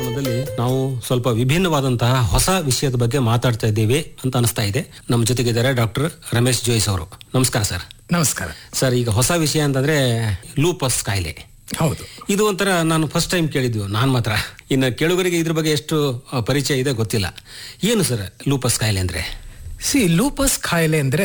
ಕಾರ್ಯಕ್ರಮದಲ್ಲಿ ನಾವು ಸ್ವಲ್ಪ ವಿಭಿನ್ನವಾದಂತಹ ಹೊಸ ವಿಷಯದ ಬಗ್ಗೆ ಮಾತಾಡ್ತಾ ಇದ್ದೇವೆ ಅಂತ ಅನಿಸ್ತಾ ಇದೆ ನಮ್ಮ ಜೊತೆಗಿದ್ದಾರೆ ಡಾಕ್ಟರ್ ರಮೇಶ್ ಜೋಯ್ಸ್ ಅವರು ನಮಸ್ಕಾರ ಸರ್ ನಮಸ್ಕಾರ ಸರ್ ಈಗ ಹೊಸ ವಿಷಯ ಅಂತಂದ್ರೆ ಲೂಪಸ್ ಕಾಯಿಲೆ ಹೌದು ಇದು ಒಂಥರ ನಾನು ಫಸ್ಟ್ ಟೈಮ್ ಕೇಳಿದ್ವು ನಾನು ಮಾತ್ರ ಇನ್ನು ಕೇಳುಗರಿಗೆ ಇದ್ರ ಬಗ್ಗೆ ಎಷ್ಟು ಆ, ಪರಿಚಯ ಇದೆ ಗೊತ್ತಿಲ್ಲ ಏನು ಸರ್ ಲೂಪಸ್ ಕಾಯಿಲೆ ಅಂದ್ರೆ ಸಿ ಲೂಪಸ್ ಕಾಯಿಲೆ ಅಂದ್ರೆ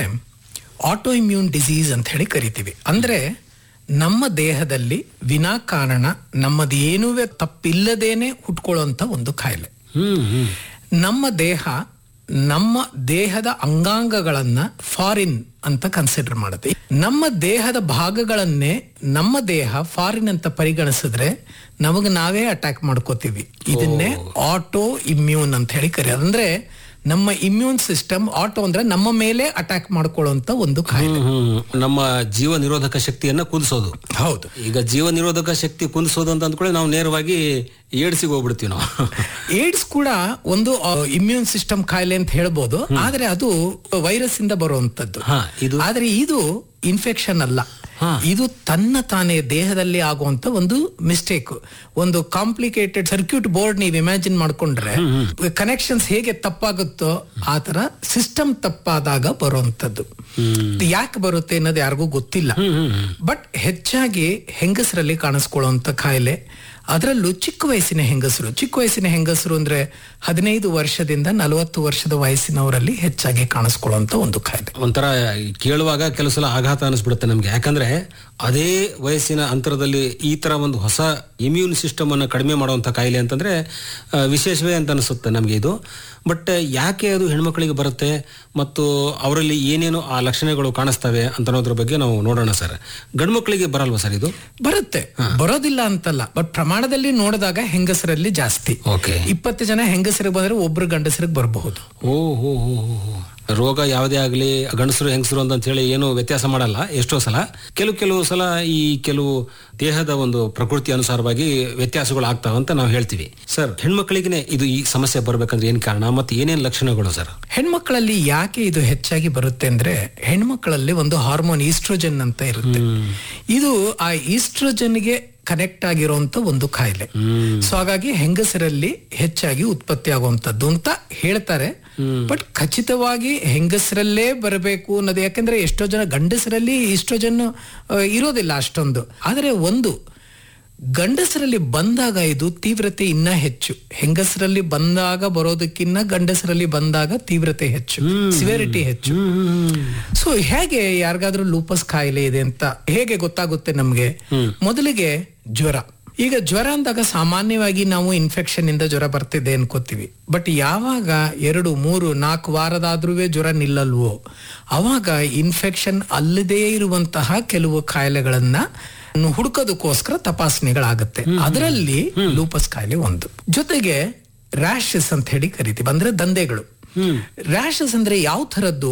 ಆಟೋ ಇಮ್ಯೂನ್ ಡಿಸೀಸ್ ಅಂತ ಹೇಳಿ ಕರಿತೀವಿ ಅಂದ್ರೆ ನಮ್ಮ ದೇಹದಲ್ಲಿ ವಿನಾಕಾರಣ ನಮ್ಮದು ಏನೂ ತಪ್ಪಿಲ್ಲದೇನೆ ಹುಟ್ಕೊಳ್ಳುವಂತ ಒಂದು ಕಾಯಿಲೆ ಹ್ಮ್ ಹ್ಮ್ ನಮ್ಮ ದೇಹ ನಮ್ಮ ದೇಹದ ಅಂಗಾಂಗಗಳನ್ನ ಫಾರಿನ್ ಅಂತ ಕನ್ಸಿಡರ್ ಮಾಡುತ್ತೆ ನಮ್ಮ ದೇಹದ ಭಾಗಗಳನ್ನೇ ನಮ್ಮ ದೇಹ ಫಾರಿನ್ ಅಂತ ಪರಿಗಣಿಸಿದ್ರೆ ನಮಗ್ ನಾವೇ ಅಟ್ಯಾಕ್ ಮಾಡ್ಕೋತೀವಿ ಇದನ್ನೇ ಆಟೋ ಇಮ್ಯೂನ್ ಅಂತ ಹೇಳಿ ಕರೆಯೋದು ಅಂದ್ರೆ ನಮ್ಮ ಇಮ್ಯೂನ್ ಸಿಸ್ಟಮ್ ಆಟೋ ಅಂದ್ರೆ ನಮ್ಮ ಮೇಲೆ ಅಟ್ಯಾಕ್ ಮಾಡ್ಕೊಳ್ಳುವಂತ ಒಂದು ಕಾಯಿಲೆ ಹ್ಮ್, ಹ್ಮ್. ನಮ್ಮ ಜೀವ ನಿರೋಧಕ ಶಕ್ತಿಯನ್ನ ಕುದಿಸೋದು ಹೌದು ಈಗ ಜೀವ ನಿರೋಧಕ ಶಕ್ತಿ ಕುದಿಸೋದು ಅಂತ ಅಂದ್ಕೊಳ್ಳಿ ನಾವು ನೇರವಾಗಿ ಏಡ್ಸಿಗೆ ಹೋಗ್ಬಿಡ್ತೀವಿ ನಾವು ಏಡ್ಸ್ ಕೂಡ ಒಂದು ಇಮ್ಯೂನ್ ಸಿಸ್ಟಮ್ ಕಾಯಿಲೆ ಅಂತ ಹೇಳ್ಬೋದು ಆದ್ರೆ ಅದು ವೈರಸ್ ಇಂದ ಬರುವಂತದ್ದು ಹಾ ಇದು ಆದ್ರೆ ಇದು ಇನ್ಫೆಕ್ಷನ್ ಅಲ್ಲ ಇದು ತನ್ನ ತಾನೇ ದೇಹದಲ್ಲಿ ಆಗುವಂತ ಒಂದು ಮಿಸ್ಟೇಕ್ ಒಂದು ಕಾಂಪ್ಲಿಕೇಟೆಡ್ ಸರ್ಕ್ಯೂಟ್ ಬೋರ್ಡ್ ನೀವು ಇಮ್ಯಾಜಿನ್ ಮಾಡ್ಕೊಂಡ್ರೆ ಕನೆಕ್ಷನ್ಸ್ ಹೇಗೆ ತಪ್ಪಾಗುತ್ತೋ ಆ ತರ ಸಿಸ್ಟಮ್ ತಪ್ಪಾದಾಗ ಬರುವಂತದ್ದು ಇದು ಯಾಕೆ ಬರುತ್ತೆ ಅನ್ನೋದು ಯಾರಿಗೂ ಗೊತ್ತಿಲ್ಲ ಬಟ್ ಹೆಚ್ಚಾಗಿ ಹೆಂಗಸರಲ್ಲಿ ಕಾಣಿಸ್ಕೊಳ್ಳುವಂತ ಕಾಯಿಲೆ ಅದರಲ್ಲೂ ಚಿಕ್ಕ ವಯಸ್ಸಿನ ಹೆಂಗಸರು ಚಿಕ್ಕ ವಯಸ್ಸಿನ ಹೆಂಗಸರು ಅಂದ್ರೆ ಹದಿನೈದು ವರ್ಷದಿಂದ ನಲವತ್ತು ವರ್ಷದ ವಯಸ್ಸಿನವರಲ್ಲಿ ಹೆಚ್ಚಾಗಿ ಕಾಣಿಸ್ಕೊಳ್ಳುವಂತ ಒಂದು ಕಾಯಿಲೆ ಒಂಥರ ಕೇಳುವಾಗ ಕೆಲವು ಸಲ ಆಘಾತ ಅನಿಸ್ಬಿಡುತ್ತೆ ನಮ್ಗೆ ಯಾಕಂದ್ರೆ ಅದೇ ವಯಸ್ಸಿನ ಅಂತರದಲ್ಲಿ ಈ ತರ ಒಂದು ಹೊಸ ಇಮ್ಯೂನ್ ಸಿಸ್ಟಮ್ ಅನ್ನು ಕಡಿಮೆ ಮಾಡುವಂತ ಕಾಯಿಲೆ ಅಂತಂದ್ರೆ ಆ, ವಿಶೇಷವೇ ಅಂತ ಅನಿಸುತ್ತೆ ನಮ್ಗೆ ಇದು ಬಟ್ ಯಾಕೆ ಅದು ಹೆಣ್ಮಕ್ಳಿಗೆ ಬರುತ್ತೆ ಮತ್ತು ಅವರಲ್ಲಿ ಏನೇನು ಆ ಲಕ್ಷಣಗಳು ಕಾಣಿಸ್ತವೆ ಅಂತ ಅನ್ನೋದ್ರ ಬಗ್ಗೆ ನಾವು ನೋಡೋಣ ಸರ್ ಗಂಡ್ಮಕ್ಳಿಗೆ ಬರಲ್ವಾ ಸರ್ ಇದು ಬರುತ್ತೆ ಬರೋದಿಲ್ಲ ಅಂತಲ್ಲ ಬಟ್ ಪ್ರಮಾಣದಲ್ಲಿ ನೋಡಿದಾಗ ಹೆಂಗಸರಲ್ಲಿ ಜಾಸ್ತಿ ಓಕೆ ಇಪ್ಪತ್ತು ಜನ ಹೆಂಗಸರಿಗೆ ಬಂದ್ರೆ ಒಬ್ರು ಗಂಡಸರಿಗೆ ಬರಬಹುದು ಓ ಹೋ ಹೋ ಹೋ ಹೋ. ರೋಗ ಯಾವುದೇ ಆಗಲಿ ಗಂಡಸರು ಹೆಂಗಸರು ಅಂತ ಹೇಳಿ ಏನು ವ್ಯತ್ಯಾಸ ಮಾಡಲ್ಲ ಎಷ್ಟೋ ಸಲ ಕೆಲವು ಕೆಲವು ಸಲ ಈ ಕೆಲವು ದೇಹದ ಒಂದು ಪ್ರಕೃತಿ ಅನುಸಾರವಾಗಿ ವ್ಯತ್ಯಾಸಗಳು ಆಗ್ತಾವ ಅಂತ ನಾವು ಹೇಳ್ತೀವಿ ಸರ್ ಹೆಣ್ಮಕ್ಳಿಗೆ ಇದು ಈ ಸಮಸ್ಯೆ ಬರ್ಬೇಕಂದ್ರೆ ಏನ್ ಕಾರಣ ಮತ್ತೆ ಏನೇನ್ ಲಕ್ಷಣಗಳು ಸರ್ ಹೆಣ್ಮಕ್ಳಲ್ಲಿ ಯಾಕೆ ಇದು ಹೆಚ್ಚಾಗಿ ಬರುತ್ತೆ ಅಂದ್ರೆ ಹೆಣ್ಮಕ್ಳಲ್ಲಿ ಒಂದು ಹಾರ್ಮೋನ್ ಈಸ್ಟ್ರೋಜನ್ ಅಂತ ಇರುತ್ತೆ ಇದು ಆ ಈಸ್ಟ್ರೋಜನ್ಗೆ ಕನೆಕ್ಟ್ ಆಗಿರುವಂತ ಒಂದು ಕಾಯಿಲೆ ಸೊ ಹಾಗಾಗಿ ಹೆಂಗಸರಲ್ಲಿ ಹೆಚ್ಚಾಗಿ ಉತ್ಪತ್ತಿ ಆಗುವಂತದ್ದು ಅಂತ ಹೇಳ್ತಾರೆ ಬಟ್ ಖಚಿತವಾಗಿ ಹೆಂಗಸರಲ್ಲೇ ಬರಬೇಕು ಅನ್ನೋದು ಯಾಕಂದ್ರೆ ಎಷ್ಟೋ ಜನ ಗಂಡಸರಲ್ಲಿ ಈಸ್ಟ್ರೋಜನ್ ಆ, ಇರೋದಿಲ್ಲ ಅಷ್ಟೊಂದು ಆದರೆ ಒಂದು ಗಂಡಸರಲ್ಲಿ ಬಂದಾಗ ಇದು ತೀವ್ರತೆ ಇನ್ನ ಹೆಚ್ಚು ಹೆಂಗಸರಲ್ಲಿ ಬಂದಾಗ ಬರೋದಕ್ಕಿನ್ನ ಗಂಡಸರಲ್ಲಿ ಬಂದಾಗ ತೀವ್ರತೆ ಹೆಚ್ಚು ಸಿವಿಯರಿಟಿ ಹೆಚ್ಚು ಸೊ ಹೇಗೆ ಯಾರಿಗಾದ್ರೂ ಲೂಪಸ್ ಕಾಯಿಲೆ ಇದೆ ಅಂತ ಹೇಗೆ ಗೊತ್ತಾಗುತ್ತೆ ನಮ್ಗೆ ಮೊದಲಿಗೆ ಜ್ವರ ಈಗ ಜ್ವರ ಅಂದಾಗ ಸಾಮಾನ್ಯವಾಗಿ ನಾವು ಇನ್ಫೆಕ್ಷನ್ ಇಂದ ಜ್ವರ ಬರ್ತಿದೆ ಅನ್ಕೋತೀವಿ ಬಟ್ ಯಾವಾಗ ಎರಡು ಮೂರು ನಾಲ್ಕು ವಾರದಾದ್ರೂ ಜ್ವರ ನಿಲ್ಲಲ್ವೋ ಅವಾಗ ಇನ್ಫೆಕ್ಷನ್ ಅಲ್ಲದೇ ಇರುವಂತಹ ಕೆಲವು ಕಾಯಿಲೆಗಳನ್ನ ಹುಡುಕೋದಕ್ಕೋಸ್ಕರ ತಪಾಸಣೆಗಳಾಗುತ್ತೆ ಅದರಲ್ಲಿ ಲೂಪಸ್ ಕಾಯಿಲೆ ಒಂದು ಜೊತೆಗೆ ರ್ಯಾಶಸ್ ಅಂತ ಹೇಳಿ ಕರಿತೀವಿ ಅಂದ್ರೆ ದಂಧೆಗಳು ರ್ಯಾಶಸ್ ಅಂದ್ರೆ ಯಾವ ತರದ್ದು